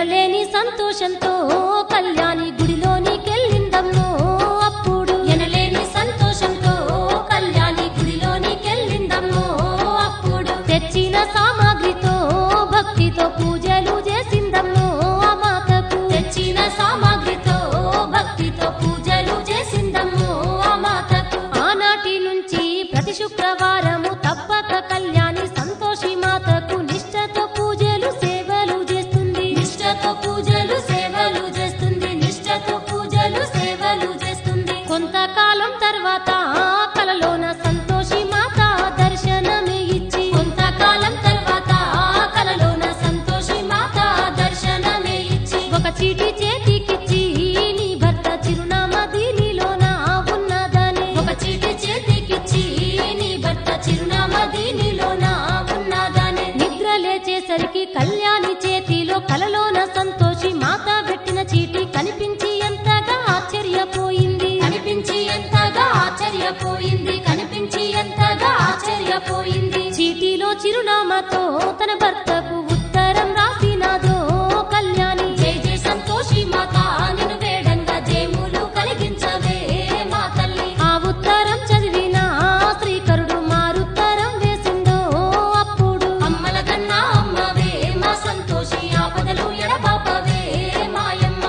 ఎనలేని సంతోషంతో కళ్యాణి గుడిలోనికెళ్ళిందమ్మో అప్పుడు ఎనలేని సంతోషంతో కళ్యాణి గుడిలోనికెళ్ళిందమ్మో అప్పుడు తెచ్చిన సామాగ్రితో భక్తితో పూజలు చేసిందమ్మో ఆ మాతకు తెచ్చిన సామాగ్రితో భక్తితో పూజలు చేసిందమ్మో ఆ మాతకు ఆనాటి నుంచి ప్రతి శుక్రవారము తప్పక కళ్యాణి సంతోషి మాతకు నిష్ఠతో పూజలు సేవలు చేస్తుంది నిష్ఠతో పూజలు సేవలు చేస్తుంది నిష్ఠతో పూజలు సేవలు చేస్తుంది కొంతకాలం తర్వాత ఆ కలలోన సంతోషి మాత దర్శనమే ఇచ్చి కొంతకాలం తర్వాత ఆ కలలోన సంతోషి మాత దర్శనమే ఇచ్చి ఒక చీటి చేతికిచ్చి నీ భర్త చిరునామా దీనిలోన ఉన్నదని ఒక చీటి చేతికిచ్చి నీ భర్త చిరునామా దీనిలోన ఉన్నదని నిద్ర లేచేసరికి కళ్యాణి చేతిలో కలలోన సంతోషి మాత పెట్టిన చీటి కనిపించి ఎంతగా ఆశ్చర్యపోయింది కనిపించి ఎంతగా ఆశ్చర్యపోయింది కనిపించి ఎంతగా ఆశ్చర్యపోయింది చీటిలో చిరునామాతో తన భర్తకు ఉత్తరం రాసినాదో కళ్యాణి జై జై సంతోషి మాత నిన్ను వేడంగా జయములు కలిగించవే మా తల్లి ఆ ఉత్తరం చదివిన శ్రీకరుడు మారుత్తరం వేసిందో అప్పుడు అమ్మల కన్నా అమ్మవే మా సంతోషి ఆపదలు ఎడబాపవే మాయమ్మ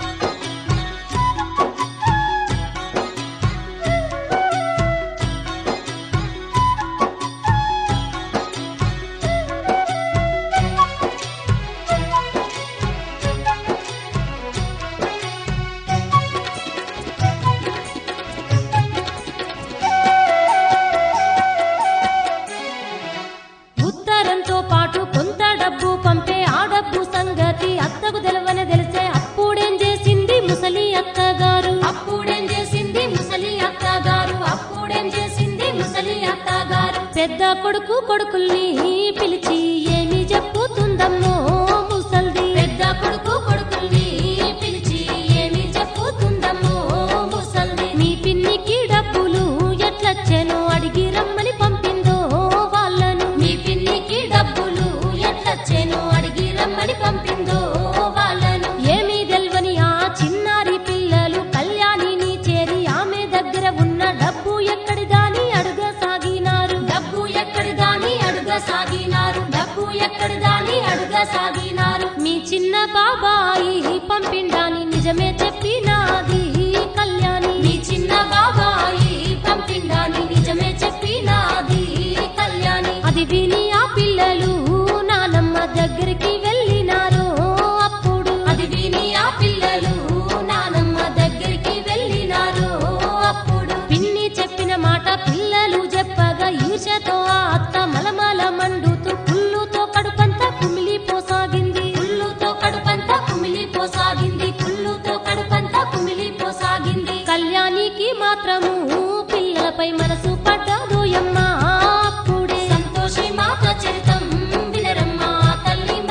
ఉత్తరంతో పాటు కొంత డబ్బు పంపే ఆ డబ్బు సంగతి అత్తకు తెలవని తెలిసే అప్పుడేం చేసింది ముసలి అత్తగారు అప్పుడేం చేసింది ముసలి అత్తగారు అప్పుడేం చేసింది ముసలి అత్తగారు పెద్ద కొడుకు కొడుకుల్ని పిలిచి ఏమి చెప్పుతుందమ్మో ముసల్ది పెద్ద కొడుకు కొడుకుల్ని పిలిచి ఏమి చెప్పుతుందమ్మో ముసల్ది మీ పిన్నికి డబ్బులు ఎట్లచ్చెను అడిగి రమ్మని పంపిందో వాళ్ళను మీ పిన్నికి డబ్బులు ఎట్లచ్చెను అడిగి రమ్మని పంపిందో వాళ్ళను ఏమీ తెల్వని ఆ చిన్నారి పిల్లలు కళ్యాణిని చేరి ఆమె దగ్గర ఉన్న డబ్బు ఎక్కడిదాని అడుగసాగినారు డబ్బు ఎక్కడిదాని అడుగసాగినారు డబ్బు ఎక్కడిదాని అడుగసాగినారు మీ చిన్న బాబాయి పంపిండాని నిజమే చెప్పినాది కళ్యాణి మీ చిన్న బాబాయి పంపిండాని నిజమే చెప్పినాది కళ్యాణి అది విని ఆ పిల్లలు నానమ్మ దగ్గరికి వెళ్ళినారు అప్పుడు అది విని ఆ పిల్లలు నానమ్మ దగ్గరికి వెళ్ళినారు అప్పుడు పిన్ని చెప్పిన మాట పిల్లలు చెప్పగా ఈర్షతో ఆ అత్త మలమల మండుతూ పుల్లుతో కడుపంతా కుమిలిపోసాగింది పుల్లుతో కడుపంతా కుమిలిపోసాగింది పుల్లుతో కడుపంతా కుమిలిపోసాగింది కళ్యాణికి మాత్రము పిల్లలపై మనసు పడ్డాదోయమ్మ అప్పుడే సంతోషి మాత చరితం వినరమ్మ తల్లి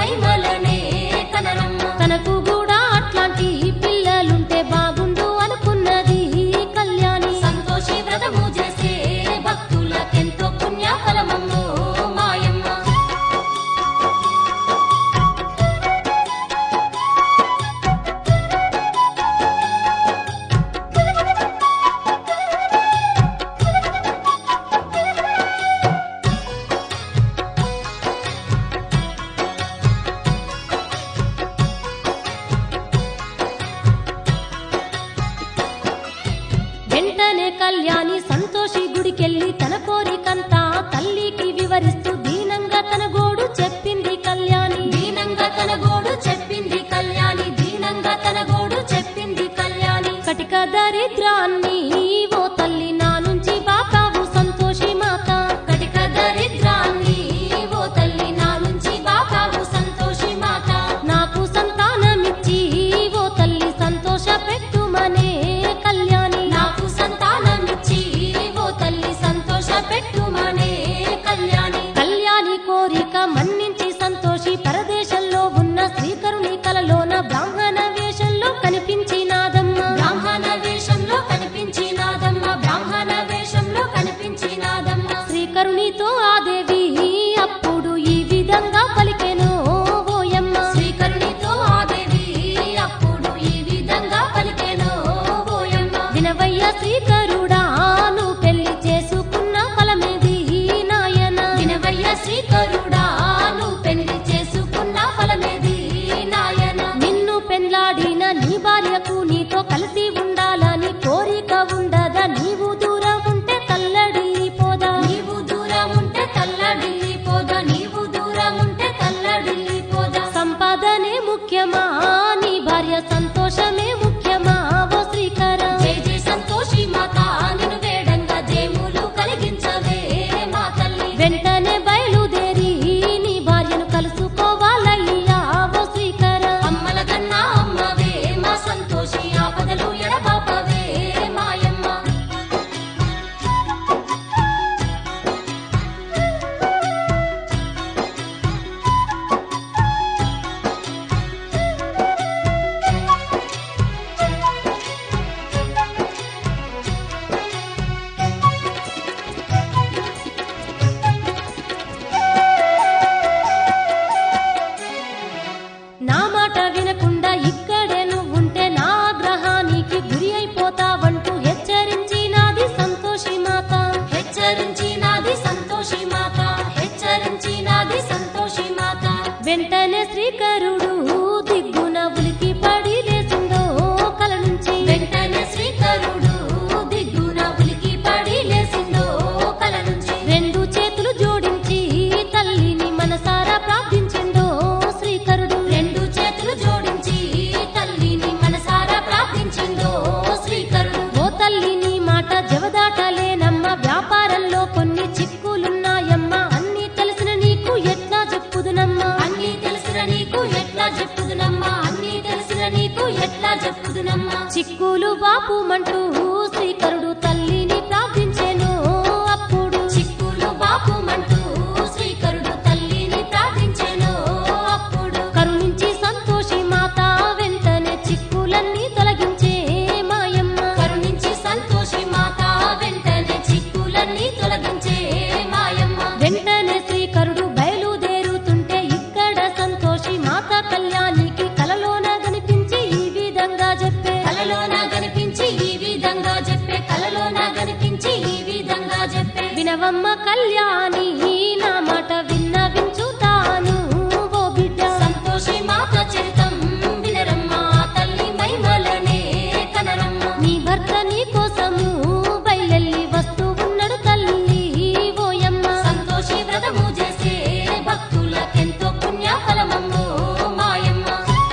వెంటనే శ్రీకరుడు దిగ్గున ఉలికి పడి లేచిందో కల నుంచి వెంటనే శ్రీకరుడు దిగ్గున ఉలికి పడి లేసిందో కల నుంచి రెండు చేతులు జోడించి తల్లిని మనసారా ప్రార్థించిందో శ్రీకరుడు రెండు చేతులు జోడించి తల్లిని మనసారా ప్రార్థించిందో శ్రీకరుడు ఓ తల్లిని మాట జవదాటలేనమ్మ వ్యాపారంలో కొన్ని చిక్కులున్నాయమ్మ అన్ని తెలిసిన నీకు ఎట్లా చెప్పుదునమ్మా అన్నీ తెలిసిన నీకు ఎట్లా చెప్పుదునమ్మా అన్నీ తెలిసిన నీకు ఎట్లా చెప్పుదునమ్మా చిక్కులు బాపుమంటూ శ్రీకరుడు తల్లిని ప్రార్థించెను అప్పుడు చిక్కులు బాపుమంటూ శ్రీకరుడు తల్లిని ప్రార్థించెను అప్పుడు కరుణించి సంతోషి మాత వెంటనే చిక్కులన్నీ తొలగించే మాయమ్మ కరుణించి సంతోషి మాత వెంటనే చిక్కులన్నీ తొలగించే మాయమ్మ వెంటనే శ్రీకరుడు బయలుదేరుతుంటే ఇక్కడ సంతోషి మాత కళ్యాణికి కలలోన కనిపించి ఈ విధంగా చెప్పే కలలోన కనిపించి ఈ విధంగా చెప్పే కలలోన కనిపించి ఈ విధంగా చెప్పే వినవమ్మ కళ్యాణి నా మాట విన్న వించుతాను ఓ బిడ్డ సంతోషి మాత చరితం వినరమ్మ తల్లి మైమలనే కనరమ్మ నీ భర్త నీ కోసము బయలెల్లి వస్తూ ఉన్నాడు తల్లి ఓయమ్మ సంతోషి వ్రతము చేసే భక్తులకెంతో పుణ్య ఫలమమ్ము మాయమ్మ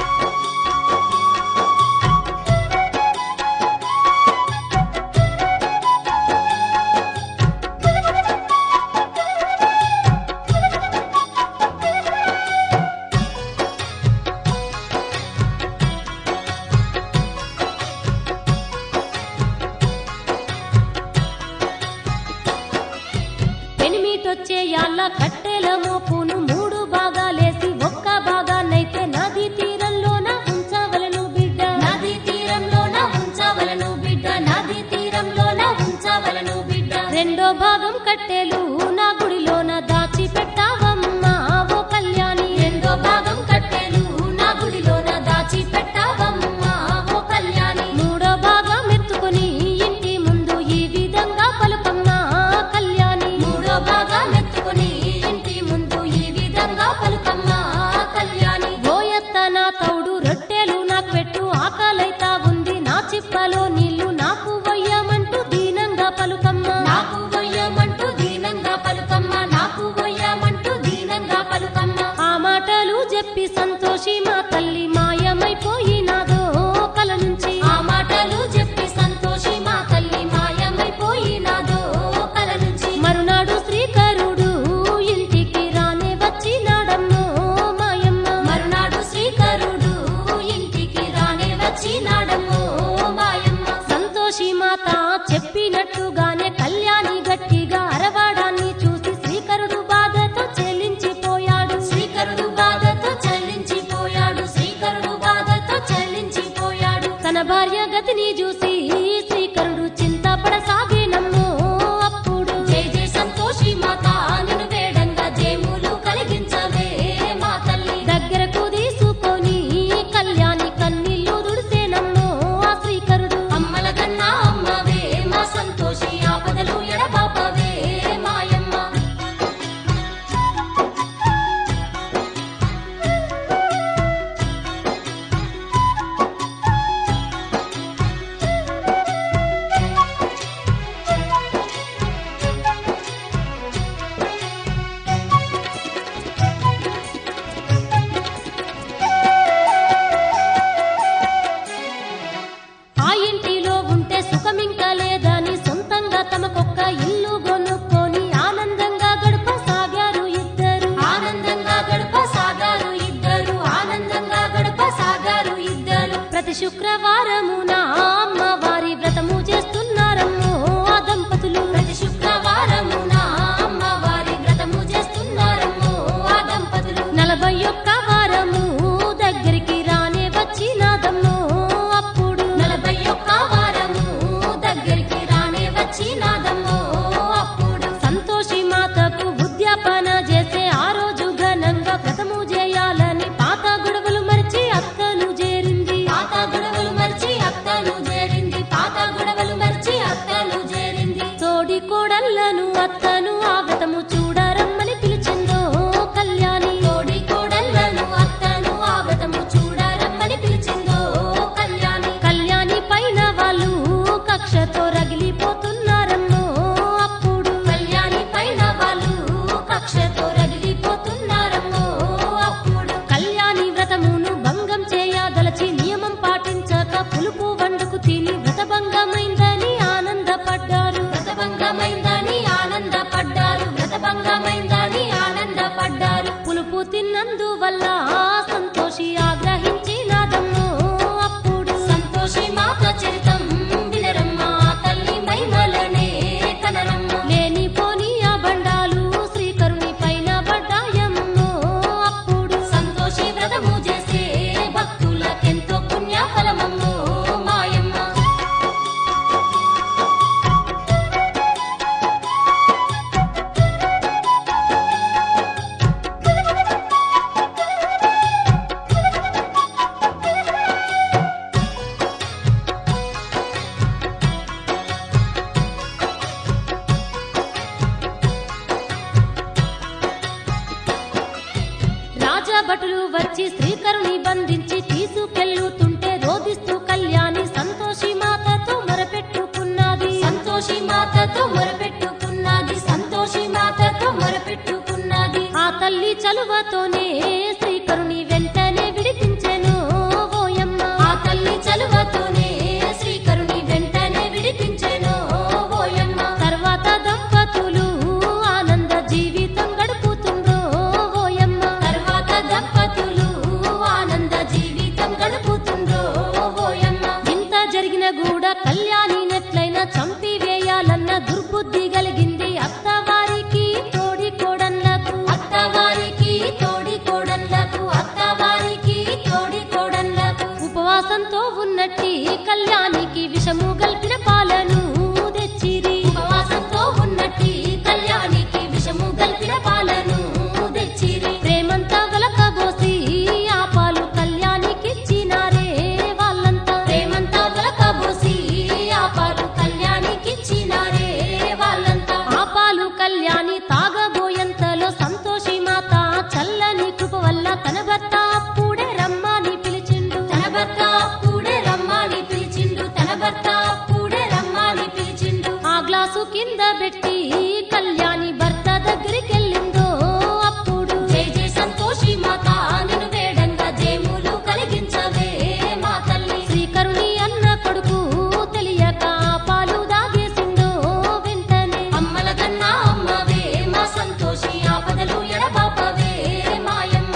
పెనిమిటొచ్చే యాళ్ళ కట్టెల మోపును మూడు భాగాలేసి ఒక్క భాగాన్నైతే నది తీరంలోన ఉంచవలను బిడ్డ నది తీరంలోన ఉంచవలను బిడ్డ నది తీరంలోన ఉంచవలను బిడ్డ రెండో భాగం కట్టెలు నా గుడిలోన దాచి పెట్టావమ్మా ఓ కళ్యాణి రెండో భాగం కట్టెలు నా గుడిలోన దాచి పెట్టావమ్మా ఓ కళ్యాణి మూడో భాగం ఎత్తుకొని ఇంటి ముందు ఈ విధంగా పలుకమ్మా కళ్యాణి మూడో భాగం ఎత్తుకుని ఇంటి ముందు ఈ విధంగా పలుకమ్మా కళ్యాణి గోయత్త నా తౌడు రొట్టెలు నాకు పెట్టు ఆకలైతా ఉంది నా చిప్పలో నీళ్లు నాకు వయ్యమంటూ దీనంగా పలుకమ్మా నాకు వయ్యమంటూ దీనంగా పలుకమ్మ నాకు వయ్యమంటూ దీనంగా పలుకమ్మ ఆ మాటలు చెప్పి సంతోషి మా తల్లి మాయమైపోయినాదో కల నుంచి ఆ మాటలు చెప్పి సంతోషి మా తల్లి మాయమైపోయినాదో కల నుంచి మరునాడు శ్రీకరుడు ఇంటికి రానే వచ్చినాడమ్మో మాయమ్మ మరునాడు శ్రీకరుడు ఇంటికి రానే వచ్చినాడమ్మో మాయమ్మ సంతోషి మాత చెప్పినట్టుగానే కళ్యాణి గట్టిగా అరవాడాన్ని చూసి శ్రీకరుడు బాధతో చెల్లించిపోయాడు శ్రీకరుడు బాధతో చెల్లించిపోయాడు శ్రీకరుడు బాధతో చెల్లించిపోయాడు తన భార్య గతిని చూసి శ్రీకరుడు చింతపడసాగినమ్మో అప్పుడు జై జై సంతోషి మాత నిన్ను వేడంగా జయములు కలిగించవే మా తల్లి దగ్గరకు తీసుకొని కళ్యాణి కన్నీళ్లు దుడిసేనమ్మో ఆ శ్రీకరుడు అమ్మల కన్నా అమ్మవే మా సంతోషి ఆపదలు ఎడబాపవే మాయమ్మ ఆ ఇంటిలో ఉంటే సుఖమింకా లేదని సొంతంగా తమకొక్క ఇల్లు కొనుక్కొని ఆనందంగా గడపసాగారు ఇద్దరు ఆనందంగా గడప సాగారు ఇద్దరు ఆనందంగా గడప సాగారు ఇద్దరు ప్రతి శుక్రవారమున అమ్మవారి వ్రతము చేస్తున్నారమ్మో ఆ దంపతులు ప్రతి శుక్రవారమున అమ్మవారి వ్రతము చేస్తున్నారమ్మో ఆ దంపతులు నలభై ఒక్క వారము దగ్గరికి రానే వచ్చినాదమ్మో అప్పుడు నలభై ఒక్క వారము దగ్గరికి రానే వచ్చినాదమ్మో అప్పుడు సంతోషి మాతకు ఉద్యాపన చేసే ఆ రోజు ఘనంగా వ్రతము చేయాలని పాత గొడవలు మరిచి అక్కలు చేరింది పాత గొడవలు మరిచి వచ్చి శ్రీకరుని బంధించి తీసుకెళ్ళుతుంటే రోధిస్తూ కళ్యాణి సంతోషి మాతతో మొరపెట్టుకున్నది సంతోషి మాతతో మొరపెట్టుకున్నది సంతోషి మాతతో మొరపెట్టుకున్నది ఆ తల్లి చలువతోనే శ్రీకరుని వెంటనే విడిపించెను ఓయమ్మ ఆ తల్లి చలువతోనే శ్రీకరుని వెంటనే విడిపించెను ఓయమ్మ తర్వాత దంపతులు ఆనంద జీవితం గడుపుతుండ్రో ఓయమ్మ తర్వాత దంపతులు ఆనంద జీవితం గడుపుతుండ్రో ఓయమ్మ ఇంత జరిగిన కూడా కళ్యాణి నెట్లైనా చంపి వేయాలన్న దుర్బుద్ధి కలిగింది అత్తవారికి తోడి కోడన్లకు అత్తవారికి తోడి కోడన్లకు అత్తవారికి తోడి కోడన్లకు ఉపవాసంతో ఉన్నట్టి కళ్యాణికి విషము గల్పిన పాలను తెచ్చిరి ఉపవాసంతో ఉన్నట్టి కళ్యాణికి విషము గల్పిన పాలను తెచ్చిరి ప్రేమంతా గలకబోసి ఆ పాలు కళ్యాణికిచ్చినారే వాళ్ళంతా ప్రేమంతా గలకబోసి ఆ పాలు కళ్యాణికిచ్చినారే వాళ్ళంతా ఆ పాలు కళ్యాణి తాగబోయంతలో సంతోషి మాత చల్లని కృప వల్ల తన భర్త అప్పుడే రమ్మని పిలిచిండు తన భర్త అప్పుడే రమ్మని పిలిచిండు తన భర్త అప్పుడే రమ్మని పిలిచిండు ఆ గ్లాసు కింద పెట్టి కళ్యాణి భర్త దగ్గరికి వెళ్ళిందో అప్పుడు జై జై సంతోషి మాత నిన్ను వేడంగా జయములు కలిగించవే మా తల్లి శ్రీకరుని అన్న కొడుకు తెలియక ఆ పాలు దాగేసిందో వెంటనే అమ్మల కన్నా అమ్మవే మా సంతోషి ఆపదలు ఎడబాపవే మాయమ్మ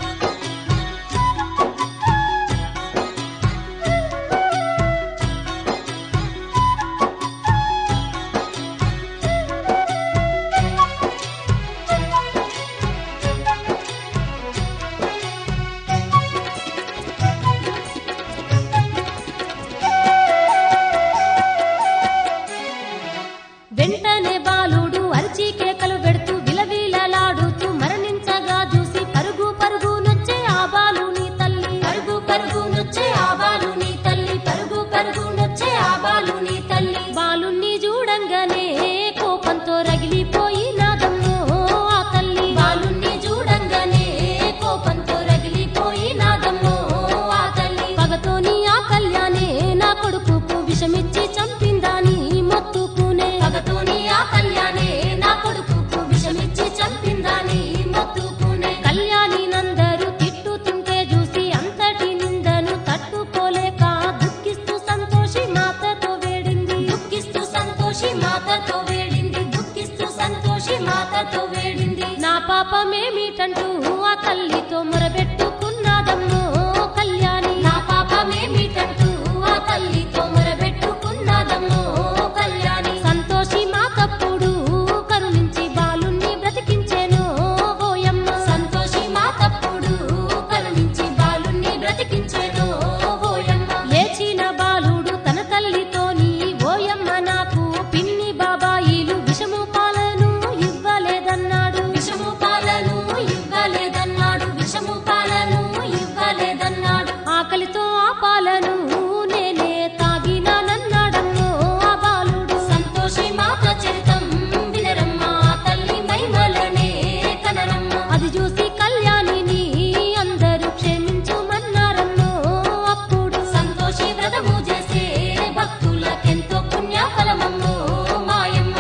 వెంటనే బాలుడు అరిచి కేకలు పెడుతూ విలవిలలాడుతూ మరణించగా చూసి పరుగు పరుగు నొచ్చే ఆ బాలుని తల్లి పరుగు పరుగు నొచ్చే ఆబాలు నీ తల్లి పరుగు పరుగు నొచ్చే ఆబాలు నీ తల్లి బాలుణ్ణి చూడంగానే కోపంతో రగిలిపోయి నాదమ్మో ఆ తల్లి బాలుణ్ణి చూడంగానే కోపంతో రగిలిపోయి నాదమ్మో ఆ తల్లి పగతోని ఆ కళ్యాణే నా కొడుకుకు విషమిచ్చి చంపిందాని మొత్తుకునే పగతోని ఆ కళ్యాణే నా కొడుకుకు విషమిచ్చి చంపిందని మొత్తుకునే కళ్యాణి నందరూ తిట్టుతుంటే చూసి అంతటి నిందను తట్టుకోలేక దుఃఖిస్తూ సంతోషి మాతతో వేడింది దుఃఖిస్తూ సంతోషి మాతతో వేడింది దుఃఖిస్తూ సంతోషి మాతతో వేడింది నా పాపమేమిటంటూ ఆ తల్లితో మొరబెట్టుకున్నాదమ్మో కళ్యాణి నా పాపమేమిటంటూ ఆ తల్లితో మొరబెట్టుకున్నదమ్మో కళ్యాణి సంతోషి మా తప్పుడు కరుణించి బాలుణ్ణి బ్రతికించెను ఓయమ్మ సంతోషి మా తప్పుడు కరుణించి బాలుణ్ణి బ్రతికించెను ఓయమ్మ లేచిన బాలుడు తన తల్లితోని ఓయమ్మ నాకు పిన్ని బాబాయిలు విషము పాలను ఇవ్వలేదన్నాడు విషము పాలను ఇవ్వలేదన్నాడు విషము పాలను ఇవ్వలేదన్నాడు ఆకలితో ఆ పాలను నేనే తాగినానన్నాడమ్మో ఆ బాలుడు సంతోషి మాత చరితం వినరమ్మ తల్లి మైమలనే కనరమ్మ అది చూసి కళ్యాణిని అందరూ క్షమించుమన్నారమ్మో అప్పుడు సంతోషి వ్రతము చేసే భక్తులకెంతో పుణ్యఫలమమ్మో మాయమ్మ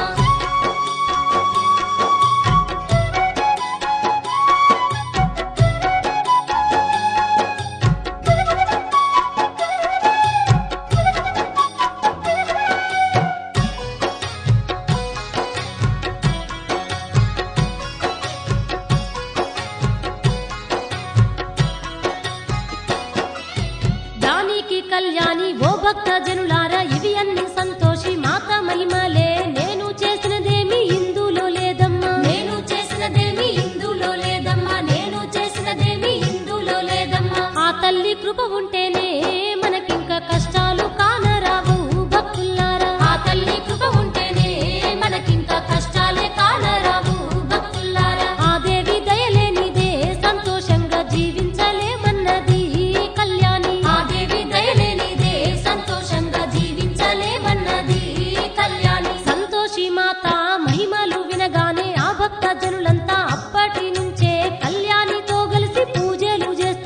దానికి కళ్యాణి ఓ భక్త జనులారా ఇవి అన్ని సంతోషి మాత మహిమలే నేను చేసినదేమి ఇందులో లేదమ్మా నేను చేసినదేమి ఇందులో లేదమ్మా నేను చేసినదేమి ఇందులో లేదమ్మా ఆ తల్లి కృప ఉంటేనే మనకింక కష్టాలు కానరావు భక్తులారా ఆ తల్లి కృప ఉంటేనే మనకింక కష్టాలే కానరావు భక్తులారా ఆ దేవి దయలేనిదే సంతోషంగా జీవించలేమన్నది కళ్యాణి ఆ దేవి దయలేనిదే సంతోషంగా జీవించలేమన్నది కళ్యాణి సంతోషి మాత మహిమలు వినగానే ఆ భక్త జనులంతా అప్పటి నుంచే కళ్యాణితో కలిసి పూజలు చేస్తూ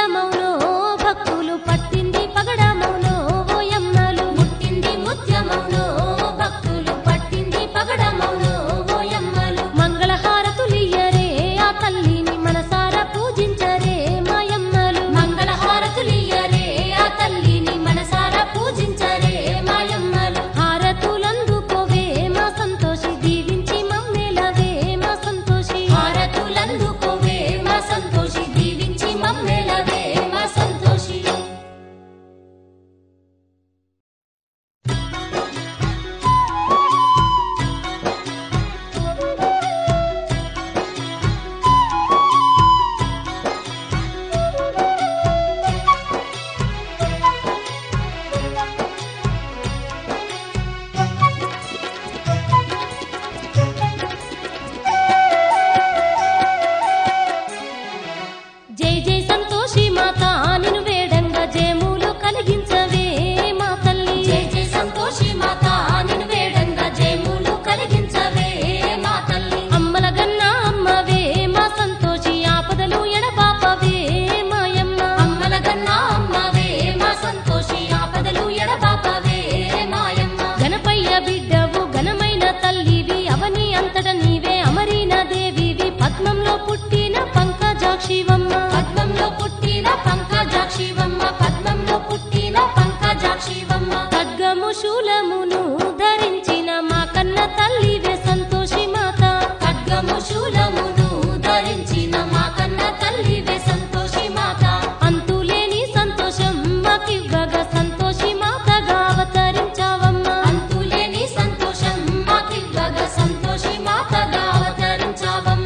ముత్యమౌనో భక్తులు పట్టింది పగడమౌనో ఓయమ్మలు ముట్టింది ముత్యమౌనో భక్తులు పట్టింది పగడమౌనో ఓయమ్మలు మంగళహారతులియ్యరే ఆ తల్లిని మనసారా పూజించరే మాయమ్మలు మంగళహారతులియ్యరే ఆ తల్లిని మనసారా పూజించరే మాయమ్మలు హారతులందుకోవే మా సంతోషి దీవించి మమ్మేలవే మా సంతోషి హారతులందుకోవే మా సంతోషి దీవించి మమ్మేలవే మా సంతోషి జై జై సంతోషి మాత నిన్ను వేడంగా జయములు కలిగించవే మా తల్లి జై జై సంతోషి మాత నిన్ను వేడంగా జయములు కలిగించవే మా తల్లి అమ్మల గన్న అమ్మవే మా సంతోషి ఆపదలు ఎడబాపవే మాయమ్మ అమ్మల గన్నా అమ్మవే మా సంతోషి ఆపదలు ఎడబాపవే మాయమ్మ గణపయ్య బిడ్డవు ఘనమైన తల్లివి అవని అంతట నీవే అమరీన దేవివి పద్మంలో పుట్టిన పంకజాక్షివమ్మ పద్మంలో పుట్టిన పంకజాక్షివమ్మ పద్మంలో పుట్టిన పంకజాక్షివమ్మ ఖడ్గము శూలమును ధరించిన మా కన్న తల్లివే సంతోషి మాత ఖడ్గము శూలమును ధరించిన మా కన్న తల్లివే సంతోషి మాత అంతులేని సంతోషం మాకివ్వగా సంతోషి మాతగా అవతరించావమ్మా అంతులేని సంతోషం మాకివ్వగా సంతోషి మాతగా అవతరించావమ్మ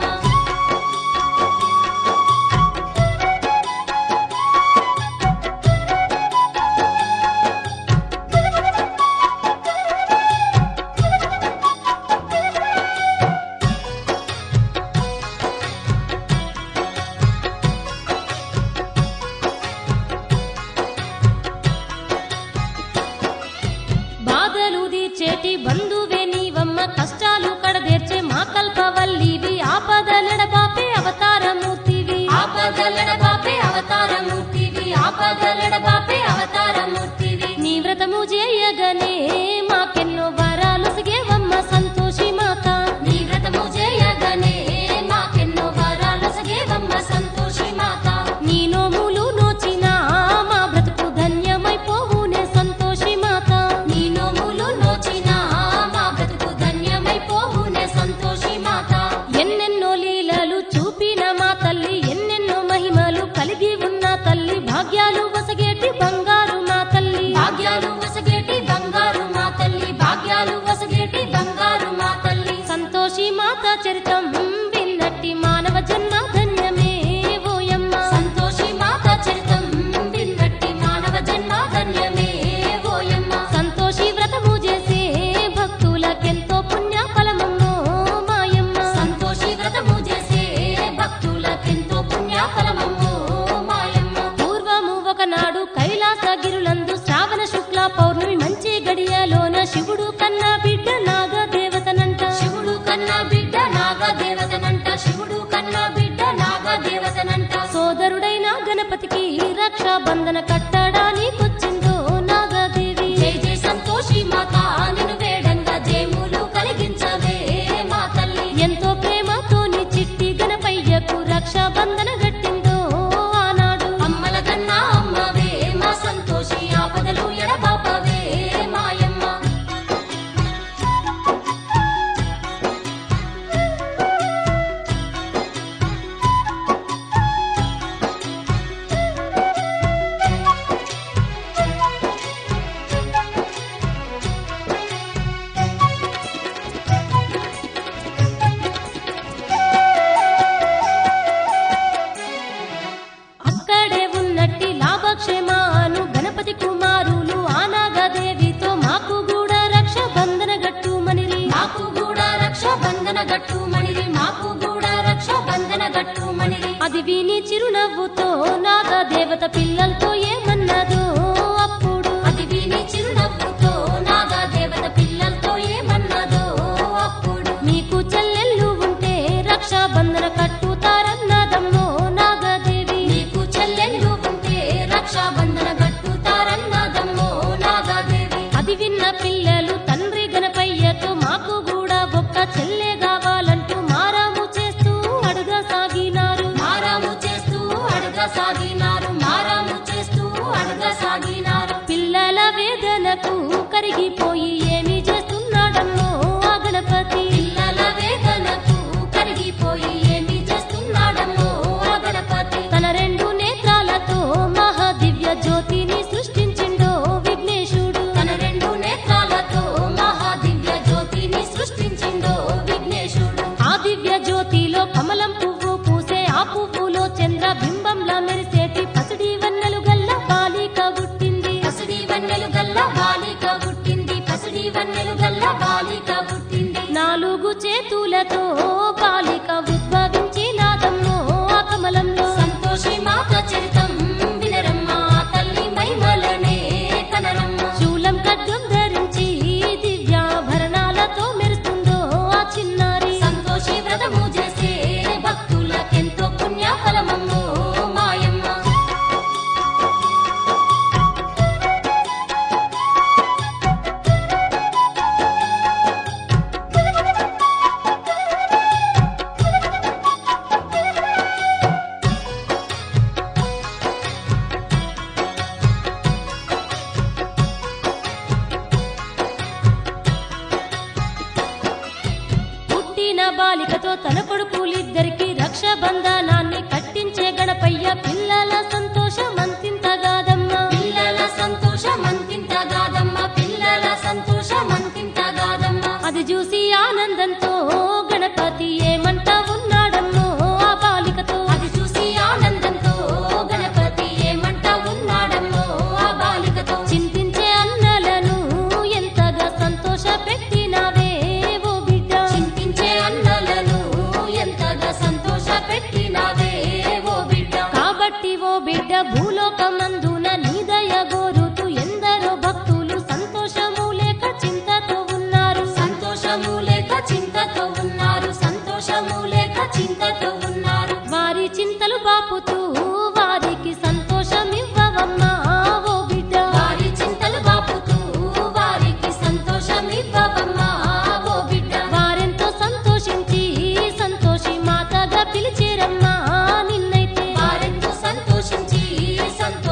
బాధలు తీర్చేటి బంధువే నీవమ్మ కష్టాలు కడదేర్చే మా కల్పవల్లివి ఆపదలెడబాపే అవతారమూర్తివి ఆపదలడ బాపే అవతారమూర్తివి ఆపదలడ బాపే అవతారమూర్తివి నీ వ్రతము చేయగనే మాకెన్నో వరాలు సిగేవమ్మ సంతోషి మాత నీ వ్రతము చేయగనే మాకెన్నో వరాలు సగేవమ్మ సంతోషి మాత నీ నోములు నోచిన మా బ్రతుకు ధన్యమైపోవునే సంతోషి మాత నీ నోములు నోచిన మా బ్రతుకు ధన్యమైపోవునే సంతోషి మాత ఎన్నెన్నో లీలలు చూపిన మా తల్లి ఎన్నెన్నో మహిమలు కలిగి ఉన్న తల్లి భాగ్యాలు వసగేటి బంగారు మా తల్లి భాగ్యాలు వసగేటి బంగారు మా తల్లి భాగ్యాలు వసగేటి బంగారు మా తల్లి సంతోషి మాత చరితం విన్నట్టి మానవ జన్మ ధన్యమే ఓయమ్మ సంతోషి మాత చరితం విన్నట్టి మానవ జన్మ ధన్యమే ఓయమ్మ సంతోషి వ్రతము చేసే భక్తులకెంతో పుణ్య ఫలమమ్మో మాయమ్మ సంతోషి వ్రతము చేసే భక్తులకెంతో పుణ్యఫలమమ్మో మాయమ్మ పూర్వము ఒకనాడు కైలాసగిరులందు శ్రావణ శుక్ల పౌర్ణమి మంచి గడియలోన శివుడు కన్నా బిడ్డ నాగ దేవతనంట శివుడు కన్నా బిడ్డ నాగ దేవతనంట శివుడు కన్నా బిడ్డ నాగ దేవతనంట సోదరుడైన గణపతికి రక్షాబంధన కట్టడానికొచ్చిందో నాగదేవి జై జై సంతోషి మాత నిన్ను వేడంగా జయములు కలిగించవే మా తల్లి ఎంతో ప్రేమతో నీ చిట్టి గణపయ్యకు రక్షాబంధన గట్టిందో ఆనాడు అమ్మల కన్నా అమ్మవే మా సంతోషి ఆపదలు ఎడబాపవే మాయమ్మ అక్కడే ఉన్నట్టి లాభక్షేమాను గణపతి కుమారులు ఆనాగదేవితో మాకు కూడా రక్షాబంధన గట్టుమనిరి మాకు కూడా రక్ష బంధన గట్టు మణిరి మాకు కూడా రక్ష బంధన గట్టు మణిరి అది విని చిరునవ్వుతో నాగ దేవత పిల్లలతో ఏమన్నదో అప్పుడు అది విని చిరునవ్వుతో నాగా దేవత పిల్లలతో ఏమన్నదో అప్పుడు మీకు చెల్లెళ్ళు ఉంటే రక్షాబంధన కట్టుతారన్నదమ్మో నాగదేవి నీకు చెల్లెళ్ళు అడగసాగినారు మారాము చేస్తూ అడగసాగినారు పిల్లల వేదనకు కరిగిపోయి ఏమి చేస్తున్నాడమ్మో ఆ గణపతి పిల్లల వేదనకు కరిగిపోయి ఏమి చేస్తున్నాడమ్మో ఆ గణపతి తన రెండు నేత్రాలతో మహాదివ్య జ్యోతిని సృష్టించిండో విఘ్నేశుడు తన రెండు నేత్రాలతో మహాదివ్య జ్యోతిని సృష్టించిండో విఘ్నేశుడు ఆ దివ్య జ్యోతిలో కమలం పువ్వు పూసే ఆ పువ్వులో చంద్ర బింబంలా మెరిసేటి పసిడి వన్నెలు గల్ల బాలిక పుట్టింది పసిడి వన్నెలు గల్ల బాలిక పుట్టింది పసిడి వన్నెలు గల్ల బాలిక పుట్టింది నాలుగు చేతులతో బాలిక ఉద్భవించినాదమ్మో ఆ కమలంలో సంతోషి మాత చరితం వినరమ్మ తల్లి మైమలనే కనరమ్మ శూలం ఖడ్గం ధరించి దివ్యాభరణాలతో మెరుస్తుందో ఆ చిన్నారి సంతోషి వ్రతము చేసే భక్తులకెంతో పుణ్యఫలమమ్మో మాయమ్మ పుట్టిన బాలికతో తన కొడుకులిద్దరికి రక్షబంధనాన్ని కట్టించే గణపయ్య పిల్లల సంతోషమంతింతగాదమ్మా పిల్లల సంతోషమంతింత గాదమ్మ పిల్లల సంతోషమంతింత గాదమ్మ అది చూసి ఆనందంతో గణపతి ఏమంట ఉన్నాడమ్మో ఆ బాలికతో అది చూసి ఆనందంతో గణపతి ఏమంటా ఉన్నాడమ్మో ఆ బాలికతో చింతించే అన్నలను ఎంతగా సంతోష పెట్టినావే ఓ బిడ్డ చింతించే అన్నలను ఎంతగా సంతోష పెట్టినావే ఓ బిడ్డ కాబట్టి ఓ బిడ్డ భూలోకమందున నీదయ గోరుతూ ఎందరో భక్తులు సంతోషము లేక చింతతో ఉన్నారు సంతోషము లేక చింతతో ఉన్నారు సంతోషము లేక చింతతో ఉన్నారు వారి చింతలు బాపుతూ వారికి సంతోషమివ్వవమ్మా ఓ బిడ్డ వారి చింతలు బాపుతూ వారికి సంతోషమివ్వవమ్మా ఓ బిడ్డ వారెంతో సంతోషించి సంతోషి మాతగా పిలిచిరమ్మా నిన్నైతే వారెంతో సంతోషించి సంతోషి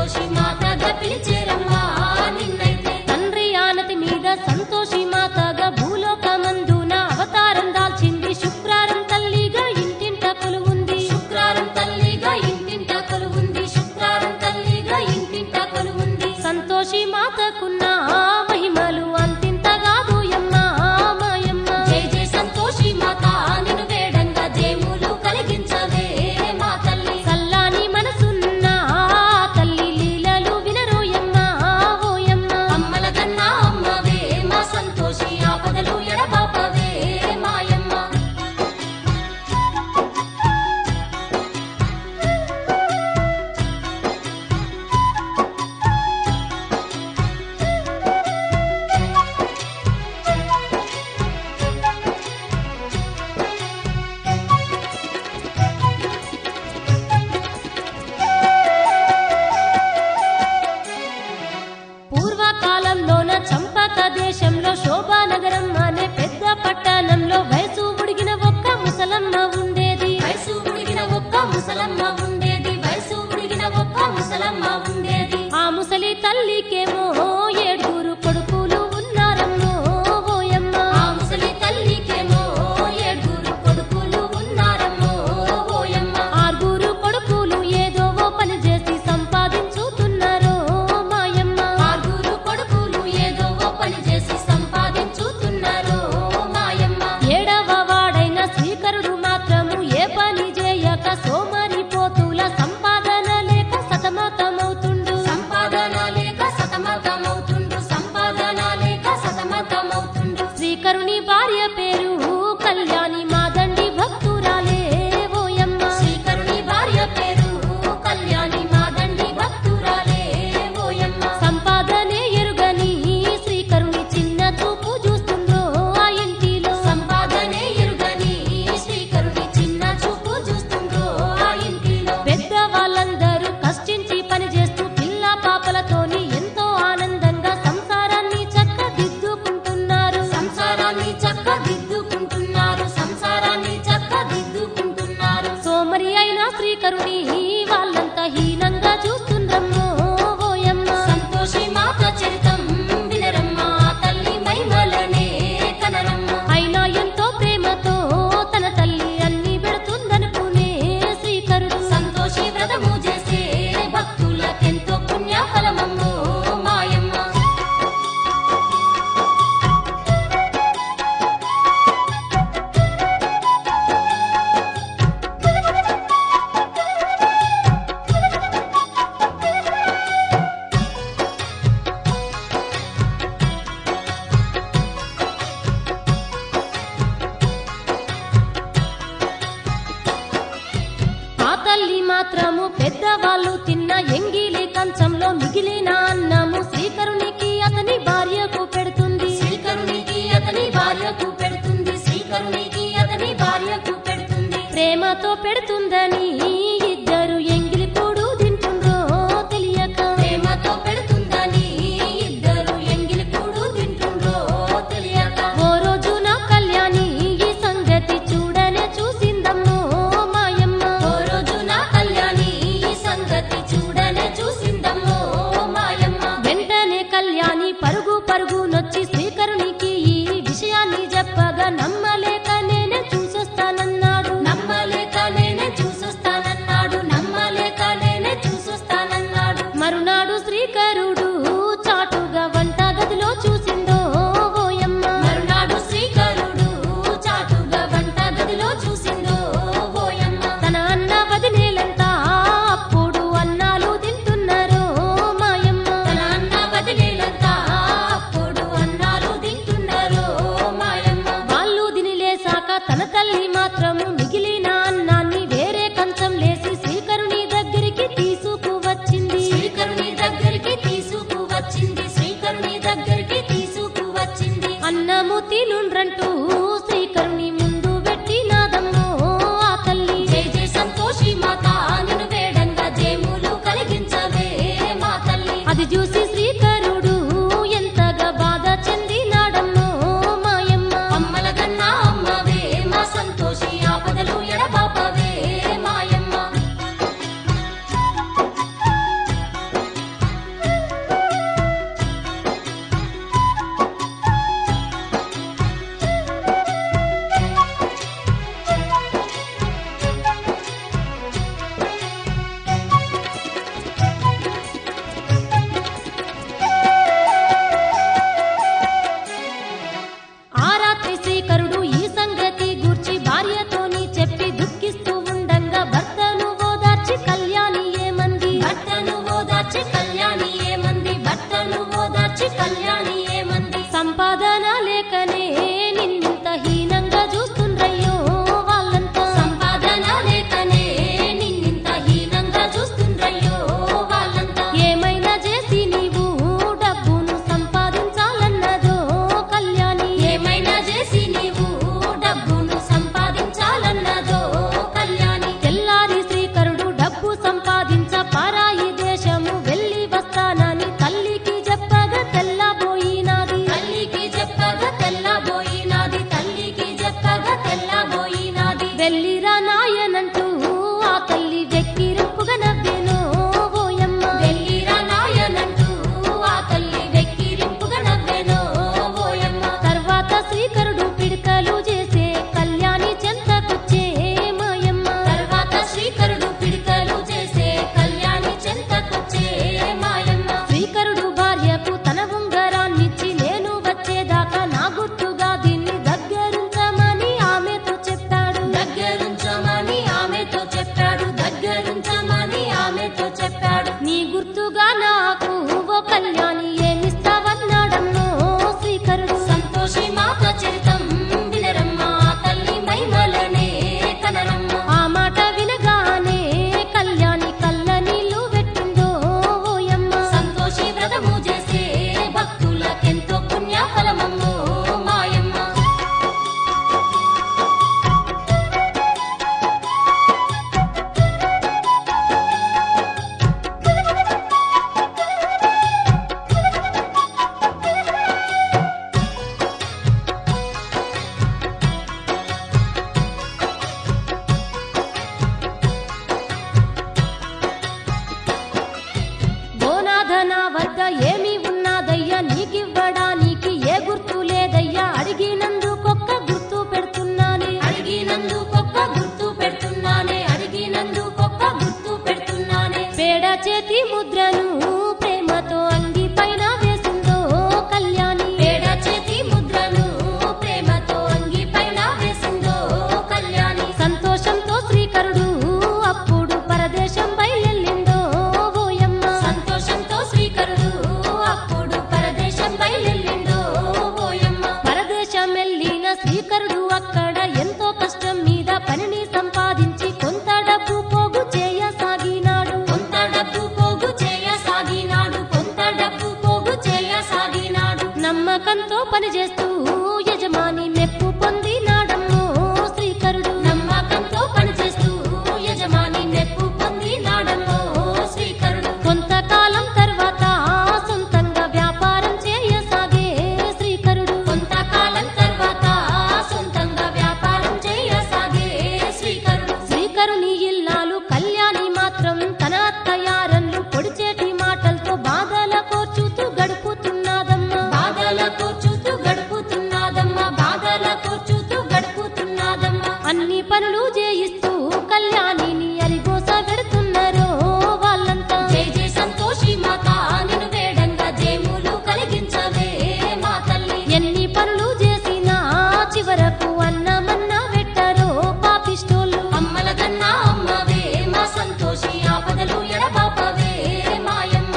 చేతి ముద్రను ప్రేమతో అంగి పైన వేసిందో కళ్యాణి పేడ చేతి ముద్రను ప్రేమతో అంగి పైన వేసిందో కళ్యాణి సంతోషంతో శ్రీకరుడు అప్పుడు పరదేశం బయలెళ్ళిందో ఓయమ్మ సంతోషంతో శ్రీకరుడు అప్పుడు పరదేశం బయలుదేరిండో ఓయమ్మ పరదేశం వెళ్ళిన శ్రీకరుడు అక్కడ ఎంతో కష్టం మీద పనిని సంపాదించి కొంత డబ్బు పోగు చేయసాగినాడు కొంత డబ్బు పోగు చేయసాగినాడు కొంత డబ్బు పోగు చేయసాగినాడు నమ్మకంతో పనిచేస్తూ యజమాని మెప్పు పొందినాడమ్మో శ్రీకరుడు నమ్మకంతో పనిచేస్తూ యజమాని మెప్పు పొందినాడమ్మో శ్రీకరుడు కొంతకాలం తర్వాత సొంతంగా వ్యాపారం చేయసాగే శ్రీకరుడు కొంతకాలం తర్వాత సొంతంగా వ్యాపారం చేయసాగే శ్రీకరుడు శ్రీకరుని ఇల్లాలు కళ్యాణి మాత్రం తన అత్తయారన్లు పొడిచేటి మాటలతో బాధల కోర్చుతూ గడుపుతున్నదమ్మా బాధల కూర్చుతూ గడుపుతున్నదమ్మా బాధల కూర్చుతూ గడుపుతున్నదమ్మా అన్ని పనులు చేయిస్తూ కళ్యాణిని అరిగోస పెడుతున్నారో వాళ్ళంతా జై జై సంతోషి మాత నిన్ను వేడంగా జయములు కలిగించవే మా తల్లి ఎన్ని పనులు చేసినా చివరకు అన్నమన్నా పెట్టారో పాపిష్టోళ్ళు అమ్మల కన్నా అమ్మవే మా సంతోషి ఆపదలు ఎడబాపవే మాయమ్మ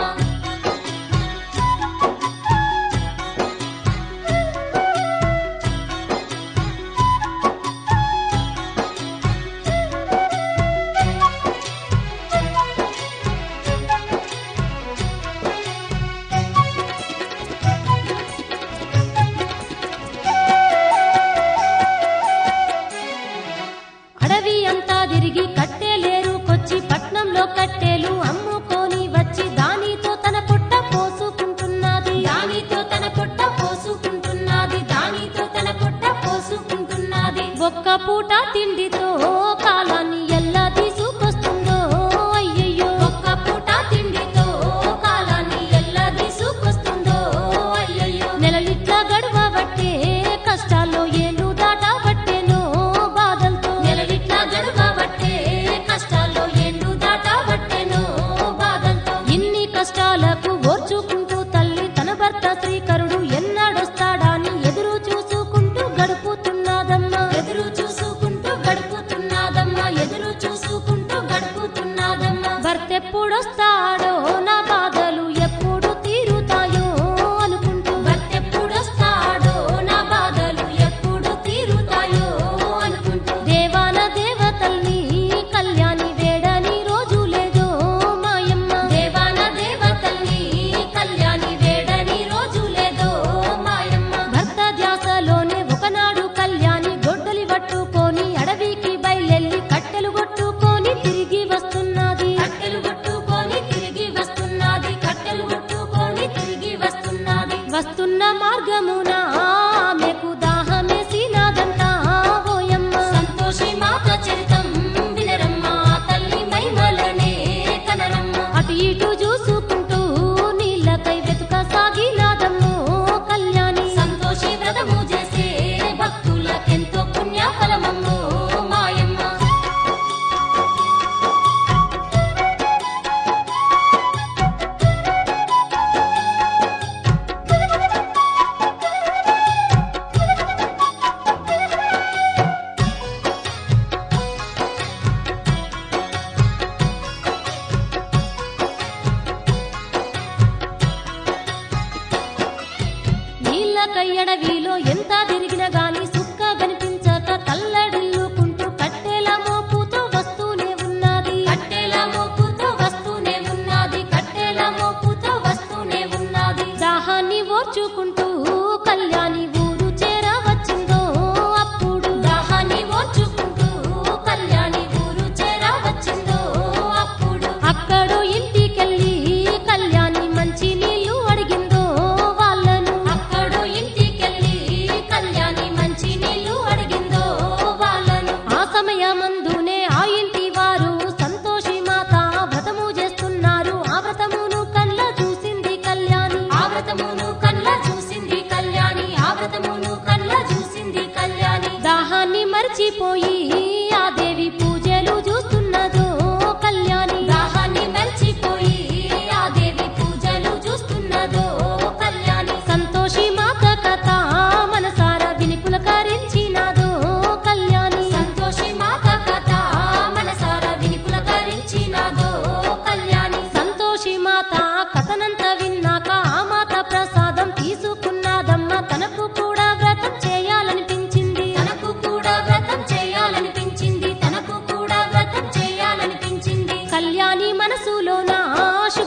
అడవి అంతా తిరిగి కట్టెలేరుకొచ్చి పట్నంలో కట్టెలు అమ్ముకొని వచ్చి దానితో తన పుట్ట పోసుకుంటున్నది దానితో తన పొట్ట పోసుకుంటున్నది దానితో తన పొట్ట పోసుకుంటున్నది ఒక్క పూట తిండితో కాలాన్ని ఎలా తీసుకొస్తుందో అయ్యయ్యో ఒక్క పూట తిండితో కాలాన్ని ఎలా తీసుకొస్తుందో అయ్యయ్యో నెలలిట్లా గడవబట్టే కష్టాల్లో ఏళ్ళు దాటబట్టేనో బాధలతో నెలలిట్లా గడవబట్టే కష్టాల్లో ఎండు దాటబట్టెనో బాధలతో ఇన్ని కష్టాలకు ఓర్చుకుంటూ తల్లి తన భర్త శ్రీకరుడు ఎన్నాడొస్తాడని ఎదురు చూసుకుంటూ గడుపుతున్నదమ్మా ఎదురు చూసుకుంటూ గడుపుతున్నదమ్మా ఎదురు చూసుకుంటూ గడుపుతున్నదమ్మా భర్తెప్పుడొస్తాడో నా బాధలు ఎప్పుడు తీరుతాయో అనుకుంటూ భర్తెప్పుడొస్తాడో నా బాధలు ఎప్పుడు తీరుతాయో అనుకుంటూ దేవాన దేవతల్ని కళ్యాణి వేడని రోజు లేదో మాయమ్మ దేవాన దేవతల్ని కళ్యాణి వేడని రోజు లేదో మాయమ్మ భర్త ధ్యాసలోనే ఒకనాడు కళ్యాణి గొడ్డలి పట్టుకొని అడవికి బయలెళ్ళి కట్టెలు కొట్టుకొని తిరిగి వస్తున్నది కట్టెలు కొట్టుకొని తిరిగి వస్తున్నది కట్టెలు కొట్టుకొని తిరిగి వస్తున్నది వస్తున్న మార్గమున ఆమెకు దాహమేసినాదంట ఓయమ్మ సంతోషి మాత చరితం వినరమ్మ తల్లి మైమలనే కనరమ్మ అటు ఇటు చూసుకుంటూ నీళ్ళకై వెతుక సాగినాదమ్మో కళ్యాణి సంతోషి వ్రతము చేసే భక్తులకెంతో పుణ్యఫలమమ్మో మాయమ్మ నీళ్ళకై అడవిలో ఎంత తిరిగిన గాని సుక్క కనిపించక తల్లడిల్లుకుంటూ కట్టెల మోపుతో వస్తూనే ఉన్నది కట్టెల మోపుతో వస్తూనే ఉన్నది కట్టెల మోపుతో వస్తూనే ఉన్నది దాహాన్ని ఓర్చుకుంటూ కళ్యాణి ఊరు చేర వచ్చిందో అప్పుడు దాహాన్ని ఓర్చుకుంటూ కళ్యాణి ఊరు చేర వచ్చిందో అప్పుడు అక్కడో ఇంటికెళ్ళి కళ్యాణి మంచి నీళ్లు అడిగిందో వాళ్ళను అక్కడు ఇంటికెళ్ళి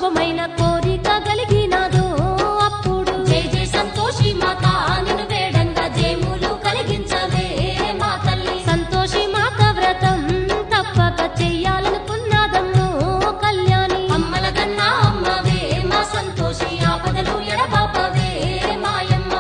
అమోఘమైన కోరిక కలిగినాదో అప్పుడు జై జై సంతోషి మాత నిన్ను వేడంగా జయములు కలిగించవే మా తల్లి సంతోషి మాత వ్రతం తప్పక చెయ్యాలనుకున్నదమ్మో కళ్యాణి అమ్మల కన్నా అమ్మవే మా సంతోషి ఆపదలు ఎడబాపవే మాయమ్మ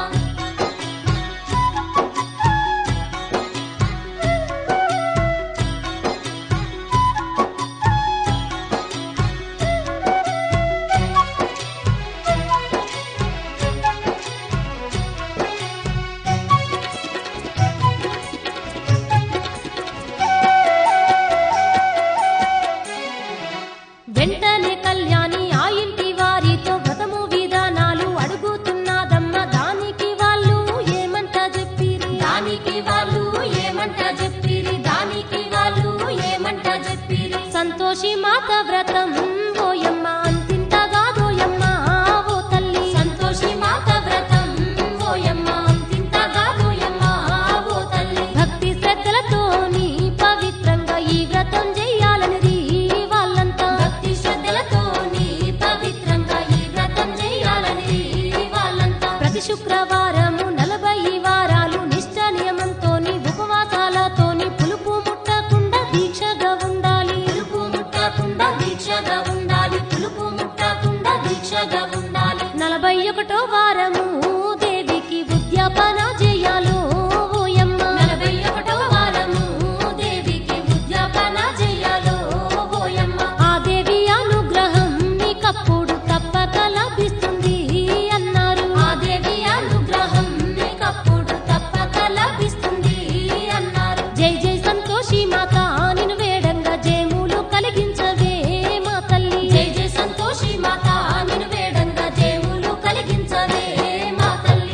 వెంటనే కళ్యాణి ఆ ఇంటి వారితో వ్రతము విధానాలు అడుగుతున్నదమ్మ దానికి వాళ్ళు ఏమంట చెప్పిరి దానికి వాళ్ళు ఏమంట చెప్పిరి దానికి వాళ్ళు ఏమంట చెప్పిరి సంతోషి మాత వ్రతం ఓయమ్మ అంతింతగా దోయమ్మ ఓ తల్లి సంతోషి మాత వ్రతం ఓయమ్మ అంతింతగా దోయమ్మ ఓ తల్లి భక్తి శ్రద్ధలతోని పవిత్రంగా ఈ వ్రతం చెయ్యాలనిది వాళ్ళంతా భక్తి శ్రద్ధలతోని పవిత్రంగా ఈ వ్రతం చేయాలని వాళ్ళంతా ప్రతి శుక్రవారము నలభై వారాలు నిష్ట నియమంతోని ఉపవాసాలతోని పులుపు ముట్టకుండా దీక్షగా ఉండాలి పులుపు ముట్టకుండా దీక్షగా ఉండాలి పులుపు ముట్టకుండా దీక్షగా ఉండాలి నలభై ఒకటో వారము దేవికి ఉద్యాపన చేయాలో ఓయమ్మ నలభై ఒకటో వారము దేవికి ఉద్యాపన చెయ్యాలో ఓయమ్మ ఆ దేవి అనుగ్రహం నీకప్పుడు తప్పక లభిస్తుంది అన్నారు ఆ దేవి అనుగ్రహం నీకప్పుడు తప్పక లభిస్తుంది అన్నారు జై జై సంతోషి మాత నిన్ను వేడంగా జయములు కలిగించవే మా తల్లి జై జై సంతోషి మాత నిన్ను వేడంగా జయములు కలిగించవే మా తల్లి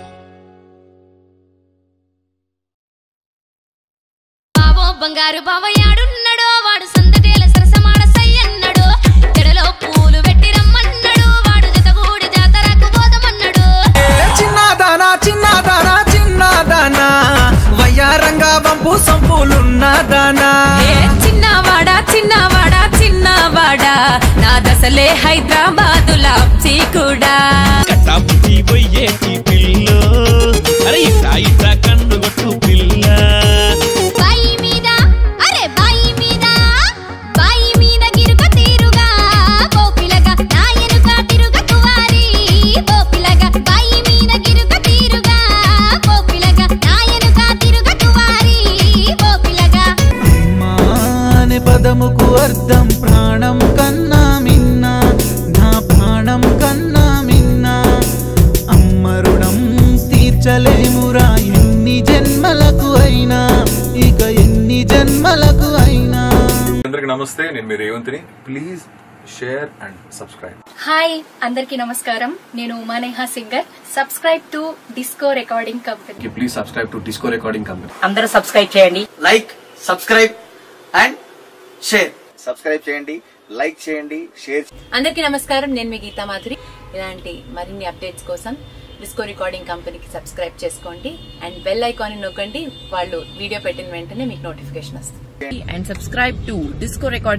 బావో బంగారు బావయాడున్నాడో వాడు సందటేల సరసమాడ సయ్యన్నాడు జడలో పూలు పెట్టి రమ్మన్నాడు వాడు జతగూడి జాతరకు పోదమన్నాడు చిన్నదానా చిన్నదానా చిన్నదానా వయ్యారంగా వంపు సంపులున్నదానా ఏ చిన్నవాడా చిన్నవాడా చిన్నవాడా నా దశలే హైదరాబాదులా కూడా కట్టాపుటి పోయేటి పిల్ల అరే ఇట్లా ఇట్లా కన్ను కొట్టు పిల్ల బాయి మీద అరే బాయి మీద బాయి మీద గిరుక తీరుగా కోపిలగా నా ఎనుక తిరుగ కువారి కోపిలగా బాయి మీద గిరుక తీరుగా కోపిలగా నా ఎనుక తిరుగ కువారి కోపిలగా అమ్మా అనే పదముకు అర్థం ప్రాణం కన్నా మిన్న నా ప్రాణం కన్నా మిన్న అమ్మ రుణం తీర్చలేమురా ఎన్ని జన్మలకు అయినా ఇక ఎన్ని జన్మలకు అయినా అందరికి నమస్తే నేను మీ రేవంత్ని please share and subscribe hi అందరికీ నమస్కారం నేను Uma Neha singer subscribe to disco recording company please subscribe to disco recording company అందరూ సబ్స్క్రైబ్ చేయండి like subscribe and share subscribe చేయండి లైక్ చేయండి షేర్ అందరికీ నమస్కారం నేను మీ గీతా మాధురి ఇలాంటి మరిన్ని అప్డేట్స్ కోసం డిస్కో రికార్డింగ్ కంపెనీకి సబ్స్క్రైబ్ చేసుకోండి అండ్ బెల్ ఐకాన్ నొక్కండి వాళ్ళు వీడియో పెట్టిన వెంటనే మీకు నోటిఫికేషన్ వస్తుంది and subscribe to disco recording